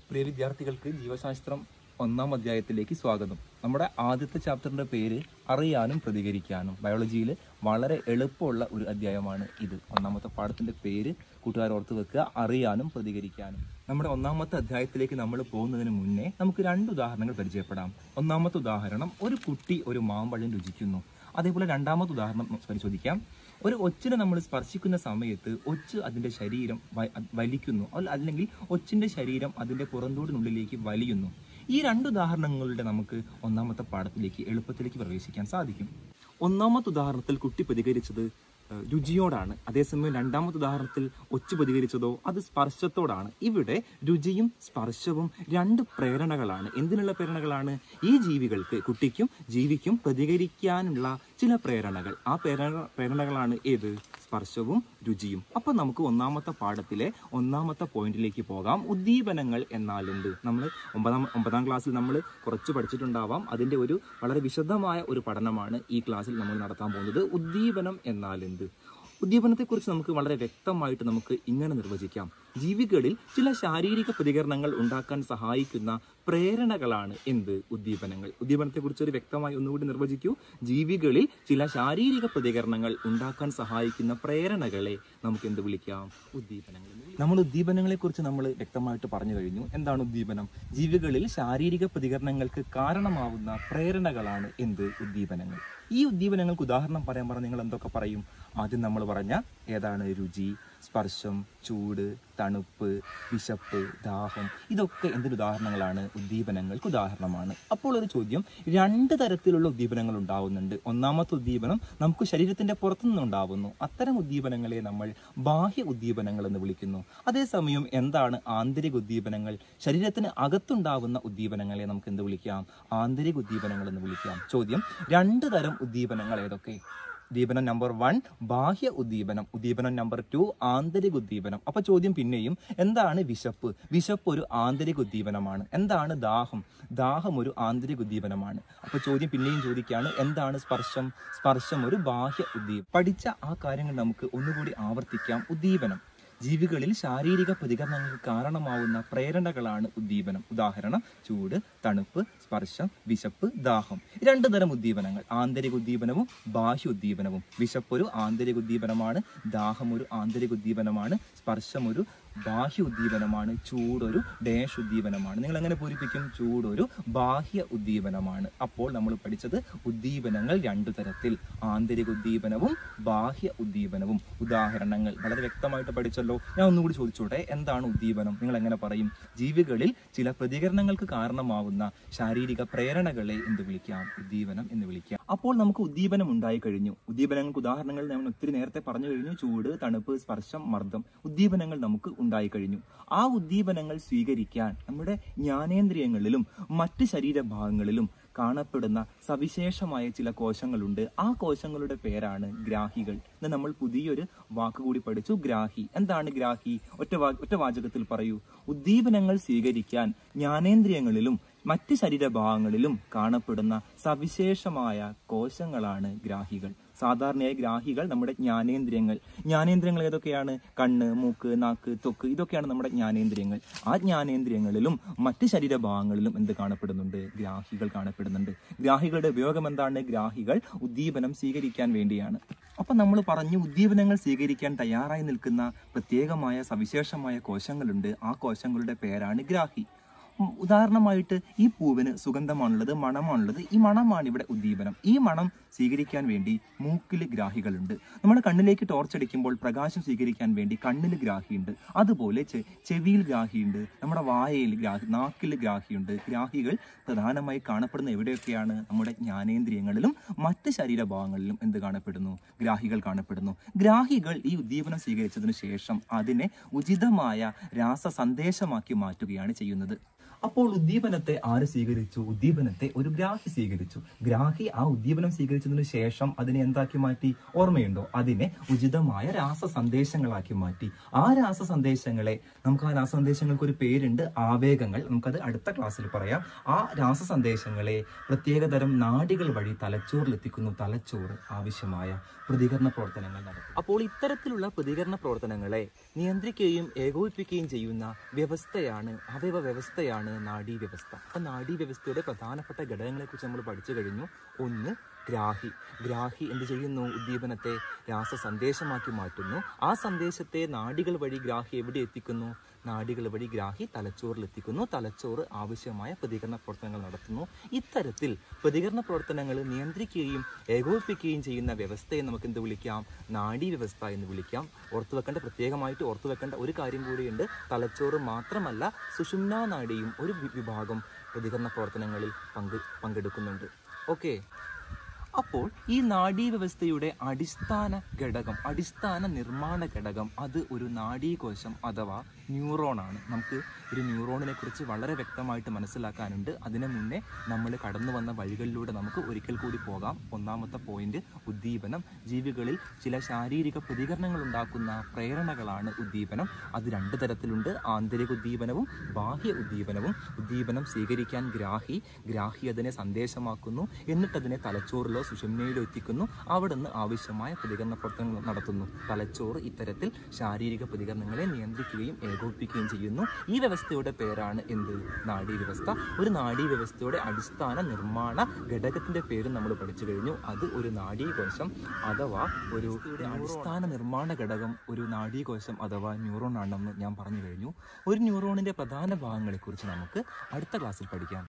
പ്രിയ വിദ്യാർത്ഥികൾക്ക് ജീവശാസ്ത്രം ഒന്നാം അധ്യായത്തിലേക്ക് സ്വാഗതം നമ്മുടെ ആദ്യത്തെ ചാപ്റ്ററിന്റെ പേര് അറിയാനും പ്രതികരിക്കാനും ബയോളജിയിൽ വളരെ എളുപ്പമുള്ള ഒരു അധ്യായമാണ് ഇത് ഒന്നാമത്തെ പാഠത്തിന്റെ പേര് കൂട്ടുകാർ ഓർത്ത് വെക്കുക അറിയാനും പ്രതികരിക്കാനും നമ്മുടെ ഒന്നാമത്തെ അധ്യായത്തിലേക്ക് നമ്മൾ പോകുന്നതിന് മുന്നേ നമുക്ക് രണ്ട് ഉദാഹരണങ്ങൾ പരിചയപ്പെടാം ഒന്നാമത്തെ ഉദാഹരണം ഒരു കുട്ടി ഒരു മാമ്പഴം രുചിക്കുന്നു അതേപോലെ രണ്ടാമത്തെ ഉദാഹരണം പരിശോധിക്കാം ഒരു ഒച്ചിനെ നമ്മൾ സ്പർശിക്കുന്ന സമയത്ത് ഒച്ച് അതിന്റെ ശരീരം വ- വലിക്കുന്നു അല്ല- അല്ലെങ്കിൽ ഒച്ചിന്റെ ശരീരം അതിന്റെ പുറന്തോടിനുള്ളിലേക്ക് വലിയുന്നു ഈ രണ്ട് ഉദാഹരണങ്ങളുടെ നമുക്ക് ഒന്നാമത്തെ പാഠത്തിലേക്ക് എളുപ്പത്തിലേക്ക് പ്രവേശിക്കാൻ സാധിക്കും ഒന്നാമത്തെ ഉദാഹരണത്തിൽ കുട്ടി പ്രതികരിച്ചത് ഏഹ്, രുചിയോടാണ് അതേസമയം രണ്ടാമത്തെ ഉദാഹരണത്തിൽ ഒച്ചു പ്രതികരിച്ചതോ അത് സ്പർശത്തോടാണ് ഇവിടെ രുചിയും സ്പർശവും രണ്ട് പ്രേരണകളാണ് എന്തിനുള്ള പ്രേരണകളാണ് ഈ ജീവികൾക്ക് കുട്ടിക്കും ജീവിക്കും പ്രതികരിക്കാനുള്ള ചില പ്രേരണകൾ ആ പ്രേരണ പ്രേരണകളാണ് ഏത് സ്പർശവും രുചിയും അപ്പൊ നമുക്ക് ഒന്നാമത്തെ പാഠത്തിലെ ഒന്നാമത്തെ പോയിന്റിലേക്ക് പോകാം ഉദ്ദീപനങ്ങൾ എന്നാൽ എന്ത് നമ്മൾ ഒമ്പതാം ഒമ്പതാം ക്ലാസ്സിൽ നമ്മൾ കുറച്ച് പഠിച്ചിട്ടുണ്ടാവാം അതിന്റെ ഒരു വളരെ വിശദമായ ഒരു പഠനമാണ് ഈ ക്ലാസ്സിൽ നമ്മൾ നടത്താൻ പോകുന്നത് ഉദ്ദീപനം എന്നാൽ എന്ത് ഉദ്ദീപനത്തെക്കുറിച്ച് നമുക്ക് വളരെ വ്യക്തമായിട്ട് നമുക്ക് ഇങ്ങനെ നിർവചിക്കാം ജീവികളിൽ ചില ശാരീരിക പ്രതികരണങ്ങൾ ഉണ്ടാക്കാൻ സഹായിക്കുന്ന പ്രേരണകളാണ് എന്ത് ഉദ്ദീപനങ്ങൾ ഉദ്ദീപനത്തെക്കുറിച്ച് ഒരു വ്യക്തമായി ഒന്നുകൂടി നിർവചിക്കൂ ജീവികളിൽ ചില ശാരീരിക പ്രതികരണങ്ങൾ ഉണ്ടാക്കാൻ സഹായിക്കുന്ന പ്രേരണകളെ നമുക്ക് എന്ത് വിളിക്കാം ഉദ്ദീപനങ്ങൾ എന്ന് വിളിക്കാം. നമ്മൾ ഉദ്ദീപനങ്ങളെ കുറിച്ച് നമ്മൾ വ്യക്തമായിട്ട് പറഞ്ഞു കഴിഞ്ഞു എന്താണ് ഉദ്ദീപനം ജീവികളിൽ ശാരീരിക പ്രതികരണങ്ങൾക്ക് കാരണമാവുന്ന പ്രേരണകളാണ് എന്ത് ഉദ്ദീപനങ്ങൾ ഈ ഉദ്ദീപനങ്ങൾക്ക് ഉദാഹരണം പറയാൻ പറഞ്ഞാൽ നിങ്ങൾ എന്തൊക്കെ പറയും ആദ്യം നമ്മൾ പറഞ്ഞ ഏതാണ് രുചി സ്പർശം ചൂട് തണുപ്പ് വിശപ്പ് ദാഹം ഇതൊക്കെ എന്തിന് ഉദാഹരണങ്ങളാണ് ഉദ്ദീപനങ്ങൾക്ക് ഉദാഹരണമാണ് അപ്പോൾ ഒരു ചോദ്യം രണ്ട് തരത്തിലുള്ള ഉദ്ദീപനങ്ങൾ ഉണ്ടാവുന്നുണ്ട് ഒന്നാമത്തെ ഉദ്ദീപനം നമുക്ക് ശരീരത്തിന്റെ പുറത്തുനിന്ന് ഉണ്ടാവുന്നു അത്തരം ഉദ്ദീപനങ്ങളെ നമ്മൾ ബാഹ്യ ഉദ്ദീപനങ്ങൾ എന്ന് വിളിക്കുന്നു അതേസമയം എന്താണ് ആന്തരിക ഉദ്ദീപനങ്ങൾ ശരീരത്തിന് അകത്തുണ്ടാവുന്ന ഉദ്ദീപനങ്ങളെ നമുക്ക് എന്ത് വിളിക്കാം ആന്തരിക ഉദ്ദീപനങ്ങൾ എന്ന് വിളിക്കാം ചോദ്യം രണ്ട് തരം ഉദ്ദീപനങ്ങൾ ഏതൊക്കെ ഉദ്ദീപനം നമ്പർ വൺ ബാഹ്യ ഉദ്ദീപനം ഉദ്ദീപനം നമ്പർ ടു ആന്തരിക ഉദ്ദീപനം അപ്പൊ ചോദ്യം പിന്നെയും എന്താണ് വിശപ്പ് വിശപ്പ് ഒരു ആന്തരിക ഉദ്ദീപനമാണ് എന്താണ് ദാഹം ദാഹം ഒരു ആന്തരിക ഉദ്ദീപനമാണ് അപ്പൊ ചോദ്യം പിന്നെയും ചോദിക്കുകയാണ് എന്താണ് സ്പർശം സ്പർശം ഒരു ബാഹ്യ ഉദ്ദീപനം പഠിച്ച ആ കാര്യങ്ങൾ നമുക്ക് ഒന്നുകൂടി ആവർത്തിക്കാം ഉദ്ദീപനം ജീവികളിൽ ശാരീരിക പ്രതികരണങ്ങൾക്ക് കാരണമാവുന്ന പ്രേരണകളാണ് ഉദ്ദീപനം ഉദാഹരണം ചൂട് തണുപ്പ് സ്പർശം വിശപ്പ് ദാഹം രണ്ട് തരം ഉദ്ദീപനങ്ങൾ ആന്തരിക ഉദ്ദീപനവും ബാഹ്യ ഉദ്ദീപനവും വിശപ്പ് ഒരു ആന്തരിക ഉദ്ദീപനമാണ് ദാഹം ഒരു ആന്തരിക ഉദ്ദീപനമാണ് സ്പർശം ഒരു ബാഹ്യ ഉദ്ദീപനമാണ് ചൂടൊരു ഡേഷ് ഉദ്ദീപനമാണ് നിങ്ങൾ എങ്ങനെ പൂരിപ്പിക്കും ചൂടൊരു ബാഹ്യ ഉദ്ദീപനമാണ് അപ്പോൾ നമ്മൾ പഠിച്ചത് ഉദ്ദീപനങ്ങൾ രണ്ടു തരത്തിൽ ആന്തരിക ഉദ്ദീപനവും ബാഹ്യ ഉദ്ദീപനവും ഉദാഹരണങ്ങൾ വളരെ വ്യക്തമായിട്ട് പഠിച്ചല്ലോ ഞാൻ ഒന്നുകൂടി ചോദിച്ചോട്ടെ എന്താണ് ഉദ്ദീപനം നിങ്ങൾ എങ്ങനെ പറയും ജീവികളിൽ ചില പ്രതികരണങ്ങൾക്ക് കാരണമാവുന്ന ശാരീരിക പ്രേരണകളെ എന്ത് വിളിക്കാം ഉദ്ദീപനം എന്ന് വിളിക്കാം അപ്പോൾ നമുക്ക് ഉദ്ദീപനം ഉണ്ടായി കഴിഞ്ഞു ഉദ്ദീപനങ്ങൾക്ക് ഉദാഹരണങ്ങൾ ഞാൻ ഒത്തിരി നേരത്തെ പറഞ്ഞു കഴിഞ്ഞു ചൂട് തണുപ്പ് സ്പർശം മർദ്ദം ഉദ്ദീപനങ്ങൾ നമുക്ക് ഉണ്ടായി കഴിഞ്ഞു ആ ഉദ്ദീപനങ്ങൾ സ്വീകരിക്കാൻ നമ്മുടെ ജ്ഞാനേന്ദ്രിയങ്ങളിലും മറ്റ് ശരീരഭാഗങ്ങളിലും കാണപ്പെടുന്ന സവിശേഷമായ ചില കോശങ്ങളുണ്ട് ആ കോശങ്ങളുടെ പേരാണ് ഗ്രാഹികൾ ഇന്ന് നമ്മൾ പുതിയൊരു വാക്ക് കൂടി പഠിച്ചു ഗ്രാഹി എന്താണ് ഗ്രാഹി ഒറ്റ വാ- ഒറ്റ വാചകത്തിൽ പറയൂ ഉദ്ദീപനങ്ങൾ സ്വീകരിക്കാൻ ജ്ഞാനേന്ദ്രിയങ്ങളിലും മറ്റ് ശരീരഭാഗങ്ങളിലും കാണപ്പെടുന്ന സവിശേഷമായ കോശങ്ങളാണ് ഗ്രാഹികൾ സാധാരണയായി ഗ്രാഹികൾ നമ്മുടെ ജ്ഞാനേന്ദ്രിയങ്ങൾ ജ്ഞാനേന്ദ്രിയങ്ങൾ ഏതൊക്കെയാണ് കണ്ണ് മൂക്ക് നാക്ക് ത്വക്ക് ഇതൊക്കെയാണ് നമ്മുടെ ജ്ഞാനേന്ദ്രിയങ്ങൾ ആ ജ്ഞാനേന്ദ്രിയങ്ങളിലും മറ്റ് ശരീരഭാഗങ്ങളിലും എന്ത് കാണപ്പെടുന്നുണ്ട് ഗ്രാഹികൾ കാണപ്പെടുന്നുണ്ട് ഗ്രാഹികളുടെ ഉപയോഗം എന്താണ് ഗ്രാഹികൾ ഉദ്ദീപനം സ്വീകരിക്കാൻ വേണ്ടിയാണ് അപ്പൊ നമ്മൾ പറഞ്ഞു ഉദ്ദീപനങ്ങൾ സ്വീകരിക്കാൻ തയ്യാറായി നിൽക്കുന്ന പ്രത്യേകമായ സവിശേഷമായ കോശങ്ങളുണ്ട് ആ കോശങ്ങളുടെ പേരാണ് ഗ്രാഹി ഉം, ഉദാഹരണമായിട്ട് ഈ പൂവിന് സുഗന്ധമാണുള്ളത് മണമാണുള്ളത് ഈ മണമാണ് ഇവിടെ ഉദ്ദീപനം ഈ മണം സ്വീകരിക്കാൻ വേണ്ടി മൂക്കിൽ ഗ്രാഹികളുണ്ട് നമ്മുടെ കണ്ണിലേക്ക് ടോർച്ച് അടിക്കുമ്പോൾ പ്രകാശം സ്വീകരിക്കാൻ വേണ്ടി കണ്ണിൽ ഗ്രാഹിയുണ്ട് അതുപോലെ ചെ- ചെവിയിൽ ഗ്രാഹിയുണ്ട് നമ്മുടെ വായയിൽ ഗ്രാഹി നാക്കിൽ ഗ്രാഹിയുണ്ട് ഗ്രാഹികൾ പ്രധാനമായി കാണപ്പെടുന്ന എവിടെയൊക്കെയാണ് നമ്മുടെ ജ്ഞാനേന്ദ്രിയങ്ങളിലും മറ്റ് ശരീരഭാഗങ്ങളിലും എന്ത് കാണപ്പെടുന്നു ഗ്രാഹികൾ കാണപ്പെടുന്നു ഗ്രാഹികൾ ഈ ഉദ്ദീപനം സ്വീകരിച്ചതിനു ശേഷം അതിനെ ഉചിതമായ രാസ സന്ദേശമാക്കി മാറ്റുകയാണ് ചെയ്യുന്നത് അപ്പോൾ ഉദ്ദീപനത്തെ ആര് സ്വീകരിച്ചു ഉദ്ദീപനത്തെ ഒരു ഗ്രാഹി സ്വീകരിച്ചു ഗ്രാഹി ആ ഉദ്ദീപനം സ്വീകരിച്ച പ്രതികരിച്ചതിനു ശേഷം അതിനെ എന്താക്കി മാറ്റി ഓർമ്മയുണ്ടോ അതിനെ ഉചിതമായ രാസ സന്ദേശങ്ങളാക്കി മാറ്റി ആ രാസ സന്ദേശങ്ങളെ നമുക്ക് ആ രാസ സന്ദേശങ്ങൾക്ക് ഒരു പേരുണ്ട് ആവേഗങ്ങൾ നമുക്കത് അടുത്ത ക്ലാസ്സിൽ പറയാം ആ രാസ സന്ദേശങ്ങളെ പ്രത്യേകതരം നാഡികൾ വഴി തലച്ചോറിലെത്തിക്കുന്നു തലച്ചോറ് ആവശ്യമായ പ്രതികരണ പ്രവർത്തനങ്ങൾ നടത്തും അപ്പോൾ ഇത്തരത്തിലുള്ള പ്രതികരണ പ്രവർത്തനങ്ങളെ നിയന്ത്രിക്കുകയും ഏകോപിപ്പിക്കുകയും ചെയ്യുന്ന വ്യവസ്ഥയാണ് അവയവ വ്യവസ്ഥയാണ് നാഡീവ്യവസ്ഥ അപ്പൊ നാഡീവ്യവസ്ഥയുടെ പ്രധാനപ്പെട്ട ഘടകങ്ങളെ കുറിച്ച് നമ്മൾ പഠിച്ചു കഴിഞ്ഞു ഒന്ന് ഗ്രാഹി ഗ്രാഹി എന്ത് ചെയ്യുന്നു ഉദ്ദീപനത്തെ രാസ സന്ദേശമാക്കി മാറ്റുന്നു ആ സന്ദേശത്തെ നാഡികൾ വഴി ഗ്രാഹി എവിടെ എത്തിക്കുന്നു നാഡികൾ വഴി ഗ്രാഹി തലച്ചോറിൽ എത്തിക്കുന്നു തലച്ചോറ് ആവശ്യമായ പ്രതികരണ പ്രവർത്തനങ്ങൾ നടത്തുന്നു ഇത്തരത്തിൽ പ്രതികരണ പ്രവർത്തനങ്ങൾ നിയന്ത്രിക്കുകയും ഏകോപിപ്പിക്കുകയും ചെയ്യുന്ന വ്യവസ്ഥയെ നമുക്ക് എന്ത് വിളിക്കാം നാഡീ വ്യവസ്ഥ എന്ന് വിളിക്കാം ഓർത്തു വെക്കേണ്ട പ്രത്യേകമായിട്ട് ഓർത്തു വെക്കേണ്ട ഒരു കാര്യം കൂടിയുണ്ട് തലച്ചോറ് മാത്രമല്ല സുഷുമ്നാ നാഡിയും ഒരു വി- വിഭാഗം പ്രതികരണ പ്രവർത്തനങ്ങളിൽ പങ്ക് പങ്കെടുക്കുന്നുണ്ട് ഓക്കെ അപ്പോൾ ഈ നാഡീവ്യവസ്ഥയുടെ അടിസ്ഥാന ഘടകം അടിസ്ഥാന നിർമ്മാണ ഘടകം അത് ഒരു നാഡീകോശം അഥവാ ന്യൂറോണാണ് നമുക്ക് ഒരു ന്യൂറോണിനെ കുറിച്ച് വളരെ വ്യക്തമായിട്ട് മനസ്സിലാക്കാനുണ്ട് അതിനു മുന്നേ നമ്മൾ കടന്നു വന്ന വഴികളിലൂടെ നമുക്ക് ഒരിക്കൽ കൂടി പോകാം ഒന്നാമത്തെ പോയിന്റ് ഉദ്ദീപനം ജീവികളിൽ ചില ശാരീരിക പ്രതികരണങ്ങൾ ഉണ്ടാക്കുന്ന പ്രേരണകളാണ് ഉദ്ദീപനം അത് രണ്ട് തരത്തിലുണ്ട് ആന്തരിക ഉദ്ദീപനവും ബാഹ്യ ഉദ്ദീപനവും ഉദ്ദീപനം സ്വീകരിക്കാൻ ഗ്രാഹി ഗ്രാഹി അതിനെ സന്ദേശമാക്കുന്നു എന്നിട്ട് അതിനെ തലച്ചോറിലോ സുഷുമ്നയിലോ എത്തിക്കുന്നു അവിടുന്ന് ആവശ്യമായ പ്രതികരണ പ്രവർത്തനങ്ങൾ നടത്തുന്നു തലച്ചോറ് ഇത്തരത്തിൽ ശാരീരിക പ്രതികരണങ്ങളെ നിയന്ത്രിക്കുകയും ഏകോപിപ്പിക്കുകയും ചെയ്യുന്നു ഈ വ്യവസ്ഥയുടെ പേരാണ് എന്ത് നാഡീവ്യവസ്ഥ ഒരു നാഡീവ്യവസ്ഥയുടെ അടിസ്ഥാന നിർമ്മാണ ഘടകത്തിന്റെ പേര് നമ്മൾ പഠിച്ചു കഴിഞ്ഞു അത് ഒരു നാഡീകോശം അഥവാ ഒരു അടിസ്ഥാന നിർമ്മാണ ഘടകം ഒരു നാഡീകോശം അഥവാ ന്യൂറോൺ ആണെന്ന് ഞാൻ പറഞ്ഞു കഴിഞ്ഞു ഒരു ന്യൂറോണിന്റെ പ്രധാന ഭാഗങ്ങളെക്കുറിച്ച് നമുക്ക് അടുത്ത ക്ലാസ്സിൽ പഠിക്കാം